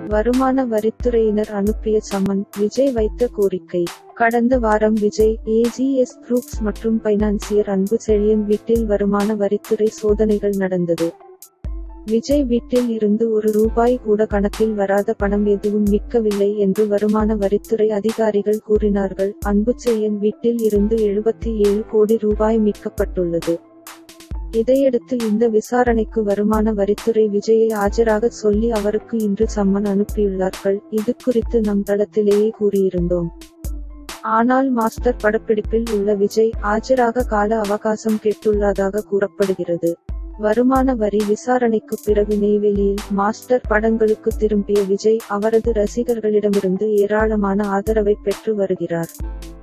வருமான வரித்துறையினர் அனுப்பிய சம்மன் விஜய் வைத்த கோரிக்கை கடந்த வாரம் விஜய் ஏஜிஎஸ் குரூப்ஸ் மற்றும் பைனான்சியர் அன்பு செழியன் வீட்டில் வருமான வரித்துறை சோதனைகள் நடந்தது விஜய் வீட்டில் இருந்து ஒரு ரூபாய் கூட கணக்கில் வராத பணம் எதுவும் மிக்கவில்லை என்று வருமான வரித்துறை அதிகாரிகள் கூறினார்கள் அன்புச்செழியன் வீட்டில் இருந்து எழுபத்தி ஏழு கோடி ரூபாய் மீட்கப்பட்டுள்ளது இதையடுத்து இந்த விசாரணைக்கு வருமான வரித்துறை விஜயை ஆஜராக சொல்லி அவருக்கு இன்று சம்மன் அனுப்பியுள்ளார்கள் இது குறித்து நம் தளத்திலேயே கூறியிருந்தோம் ஆனால் மாஸ்டர் படப்பிடிப்பில் உள்ள விஜய் ஆஜராக கால அவகாசம் கேட்டுள்ளதாக கூறப்படுகிறது வருமான வரி விசாரணைக்கு பிறகு நெய்வேலியில் மாஸ்டர் படங்களுக்கு திரும்பிய விஜய் அவரது ரசிகர்களிடமிருந்து ஏராளமான ஆதரவை பெற்று வருகிறார்